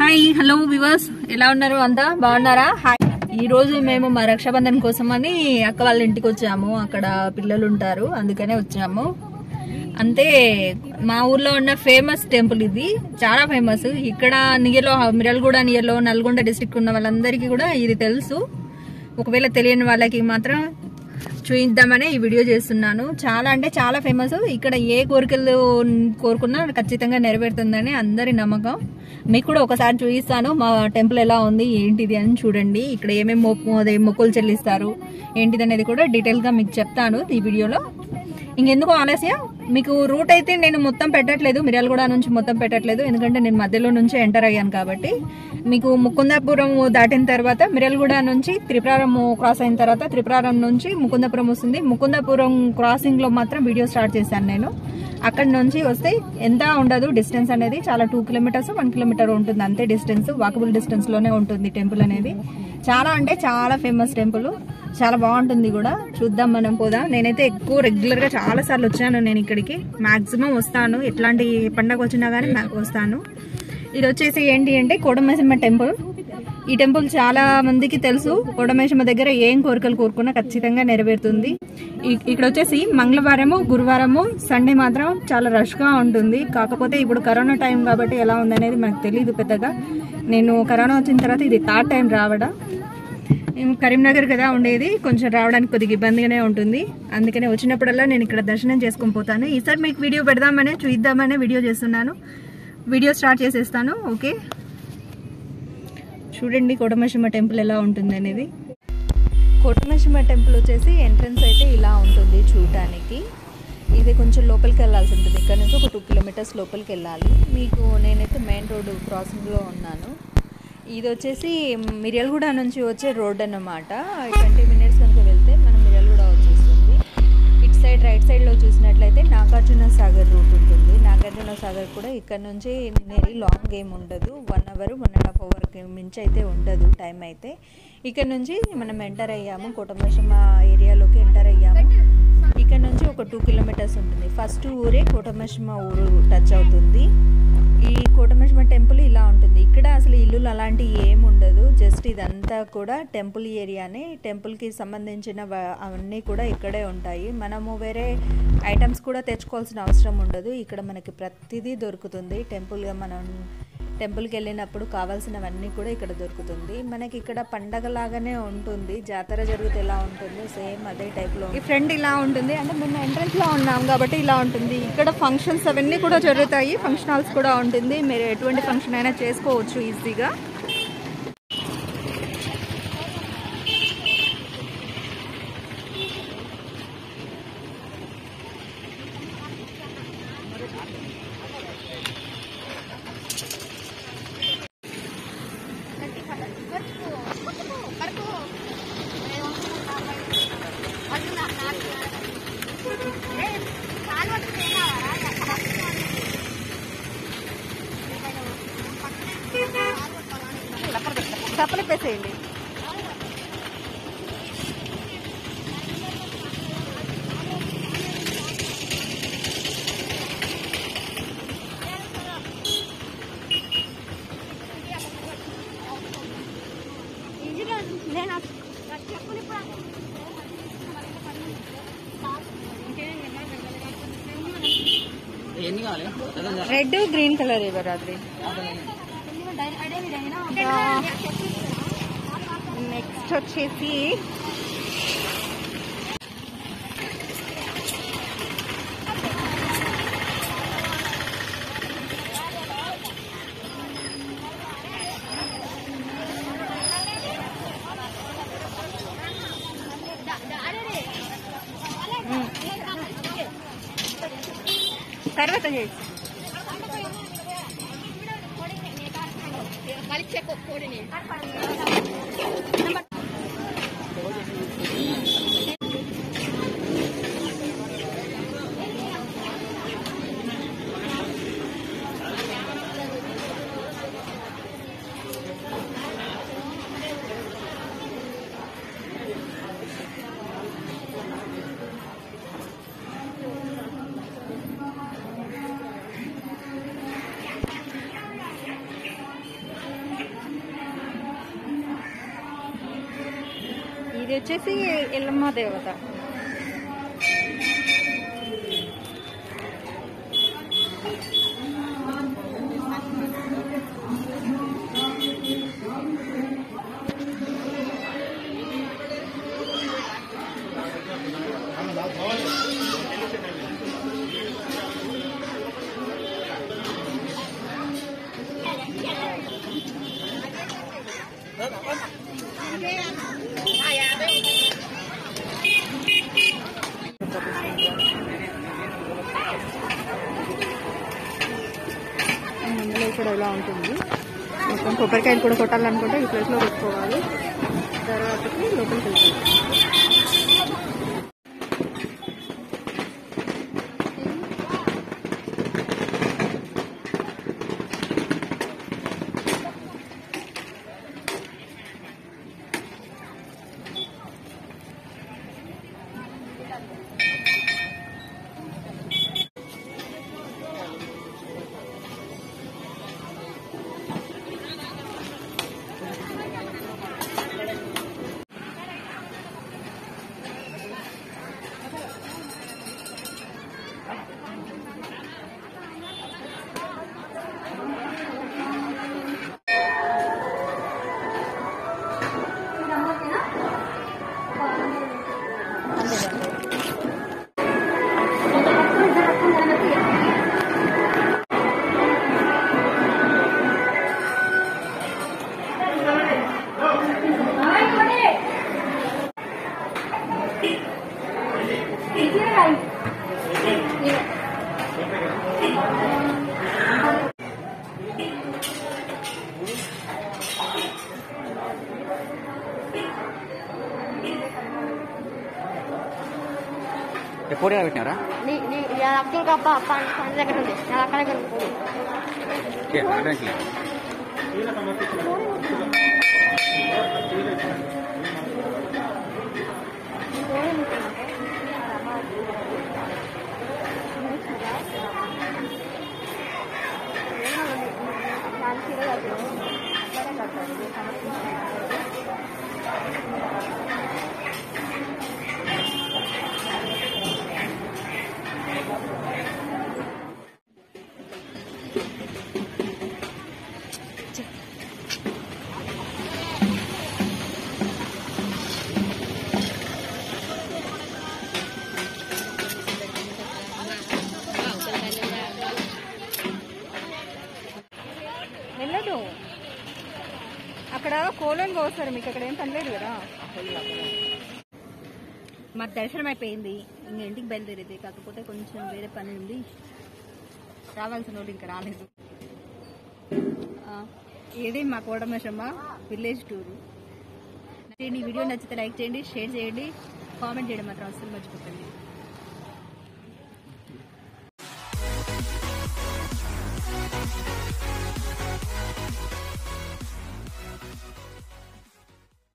hi hello viewers ఎలా ఉన్నారు అంతా బాగున్నారా హాయ్ ఈ రోజు మేము మా రక్షాబంధన్ కోసం అని అక్క వాళ్ళ ఇంటికి వచ్చాము అక్కడ పిల్లలు ఉంటారు అందుకనే వచ్చాము అంతే మా ఊర్లో ఉన్న ఫేమస్ టెంపుల్ ఇది చాలా ఫేమస్ ఇక్కడ నియర్లో మిరల్గూడ నియర్లో నల్గొండ డిస్ట్రిక్ట్ ఉన్న వాళ్ళందరికీ కూడా ఇది తెలుసు ఒకవేళ తెలియని వాళ్ళకి మాత్రం చూయిద్దామనే ఈ వీడియో చేస్తున్నాను చాలా అంటే చాలా ఫేమస్ ఇక్కడ ఏ కోరికలు కోరుకున్నా ఖచ్చితంగా నెరవేరుతుందని అందరి నమ్మకం మీకు కూడా ఒకసారి చూపిస్తాను మా టెంపుల్ ఎలా ఉంది ఏంటిది అని చూడండి ఇక్కడ ఏమేమి మొక్కు అదే మొక్కులు చెల్లిస్తారు ఏంటిది అనేది కూడా డీటెయిల్గా మీకు చెప్తాను ఈ వీడియోలో ఇంకెందుకు ఆలస్యం మీకు రూట్ అయితే నేను మొత్తం పెట్టట్లేదు మిర్యాలగూడ నుంచి మొత్తం పెట్టట్లేదు ఎందుకంటే నేను మధ్యలో నుంచి ఎంటర్ అయ్యాను కాబట్టి మీకు ముకుందాపురం దాటిన తర్వాత మిర్యాలగూడ నుంచి త్రిపురారం క్రాస్ అయిన తర్వాత త్రిపురారం నుంచి ముకుందాపురం వస్తుంది ముకుందాపురం క్రాసింగ్ లో మాత్రం వీడియో స్టార్ట్ చేశాను నేను అక్కడ నుంచి వస్తే ఎంత ఉండదు డిస్టెన్స్ అనేది చాలా టూ కిలోమీటర్స్ వన్ కిలోమీటర్ ఉంటుంది అంతే డిస్టెన్స్ వాకబుల్ డిస్టెన్స్ లోనే ఉంటుంది టెంపుల్ అనేది చాలా అంటే చాలా ఫేమస్ టెంపుల్ చాలా బాగుంటుంది కూడా చూద్దాం మనం పోదాం నేనైతే ఎక్కువ రెగ్యులర్ గా చాలా సార్లు వచ్చాను నేను ఇక్కడికి మాక్సిమం వస్తాను ఎట్లాంటి పండగ వచ్చినా కానీ నాకు వస్తాను ఇది వచ్చేసి ఏంటి అంటే కోటమేసమ్మ టెంపుల్ ఈ టెంపుల్ చాలా మందికి తెలుసు కోటమేశమ్మ దగ్గర ఏం కోరికలు కోరుకున్నా ఖచ్చితంగా నెరవేరుతుంది ఇ- ఇక్కడ వచ్చేసి మంగళవారము గురువారము సండే మాత్రం చాలా రష్ గా ఉంటుంది కాకపోతే ఇప్పుడు కరోనా టైం కాబట్టి ఎలా ఉందనేది మనకు తెలియదు పెద్దగా నేను కరోనా వచ్చిన తర్వాత ఇది థర్డ్ టైం రావడం మేము కరీంనగర్ కదా ఉండేది కొంచెం రావడానికి కొద్దిగా ఇబ్బందిగానే ఉంటుంది అందుకనే వచ్చినప్పుడల్లా నేను ఇక్కడ దర్శనం చేసుకొని పోతాను ఈసారి మీకు వీడియో పెడదామనే చూద్దామనే వీడియో చేస్తున్నాను వీడియో స్టార్ట్ చేసేస్తాను ఓకే చూడండి కోటమేశమ్మ టెంపుల్ ఎలా ఉంటుంది అనేది కోటమేశమ్మ టెంపుల్ వచ్చేసి ఎంట్రన్స్ అయితే ఇలా ఉంటుంది చూడటానికి ఇది కొంచెం లోపలికి వెళ్ళాల్సి ఉంటుంది ఇక్కడ నుంచి ఒక టూ కిలోమీటర్స్ లోపలికి వెళ్ళాలి మీకు నేనైతే మెయిన్ రోడ్ క్రాసింగ్లో ఉన్నాను ఇది వచ్చేసి మిర్యాలగూడ నుంచి వచ్చే రోడ్ అన్నమాట ట్వంటీ మినిట్స్ కనుక వెళ్తే మనం మిర్యాలగూడ వచ్చేస్తుంది ఇటు సైడ్ రైట్ సైడ్లో చూసినట్లయితే నాగార్జున సాగర్ రూట్ ఉంటుంది నాగార్జున సాగర్ కూడా ఇక్కడ నుంచి నేరి లాంగ్ గేమ్ ఉండదు one hour one and half అవర్కి మించి అయితే ఉండదు టైం అయితే ఇక్కడ నుంచి మనం ఎంటర్ అయ్యాము కోటమేశమ్మ ఏరియాలోకి ఎంటర్ అయ్యాము ఇక్కడ నుంచి ఒక టూ కిలోమీటర్స్ ఉంటుంది ఫస్ట్ ఊరే కోటమేశమ్మ ఊరు టచ్ అవుతుంది ఈ కోటమేశ్వర టెంపుల్ ఇలా ఉంటుంది ఇక్కడ అసలు ఇల్లులు అలాంటివి ఏమి ఉండదు జస్ట్ ఇదంతా కూడా టెంపుల్ ఏరియానే టెంపుల్కి సంబంధించిన వ- అవన్నీ కూడా ఇక్కడే ఉంటాయి మనము వేరే ఐటమ్స్ కూడా తెచ్చుకోవాల్సిన అవసరం ఉండదు ఇక్కడ మనకి ప్రతిదీ దొరుకుతుంది టెంపుల్గా మనం టెంపుల్కి వెళ్ళినప్పుడు కావాల్సినవన్నీ కూడా ఇక్కడ దొరుకుతుంది మనకి ఇక్కడ పండగ లాగానే ఉంటుంది జాతర జరిగితే ఎలా ఉంటుంది సేమ్ అదే టైప్లో ఈ ఫ్రంట్ ఇలా ఉంటుంది అంటే మేము ఎంట్రన్స్ లో ఉన్నాం కాబట్టి ఇలా ఉంటుంది ఇక్కడ ఫంక్షన్స్ అవన్నీ కూడా జరుగుతాయి ఫంక్షన్ హాల్స్ కూడా ఉంటుంది మీరు ఎటువంటి ఫంక్షన్ అయినా చేసుకోవచ్చు ఈజీగా తప్పలిపేసేయండి ఎన్ని కావాలి రెడ్ గ్రీన్ కలర్ ఇవ్వరాద్రి నెక్స్ట్ వచ్చేసి తర్వాత చేసి వచ్చేసి ఎల్లమ్మ దేవత ముందులో ఇక్కడ ఇలా ఉంటుంది మొత్తం కొబ్బరికాయలు కూడా కొట్టాలనుకుంటే ఈ ప్లేస్లో కొట్టుకోవాలి తర్వాతకి లోపలికి వెళ్తాం ఎప్పుడు పెట్టినారా నీ నీ అక్కలు కప్ప పంట దగ్గర ఉంది నా అక్క దగ్గర ఉంది అడ్వాన్స్ వెళ్ళదు అక్కడ కోలను కోస్తారు మీకు అక్కడ ఏం పని లేదు కదా మాకు దర్శనం అయిపోయింది ఇంక ఇంటికి బయలుదేరేది కాకపోతే కొంచెం వేరే పని ఉంది రావాల్సిన వాళ్ళు ఇంకా రాలేదు ఆ, ఇది మా కోడమశమ్మ విలేజ్ టూర్ ఈ వీడియో నచ్చితే లైక్ చేయండి షేర్ చేయండి కామెంట్ చేయడం మాత్రం అస్సలు మర్చిపోకండి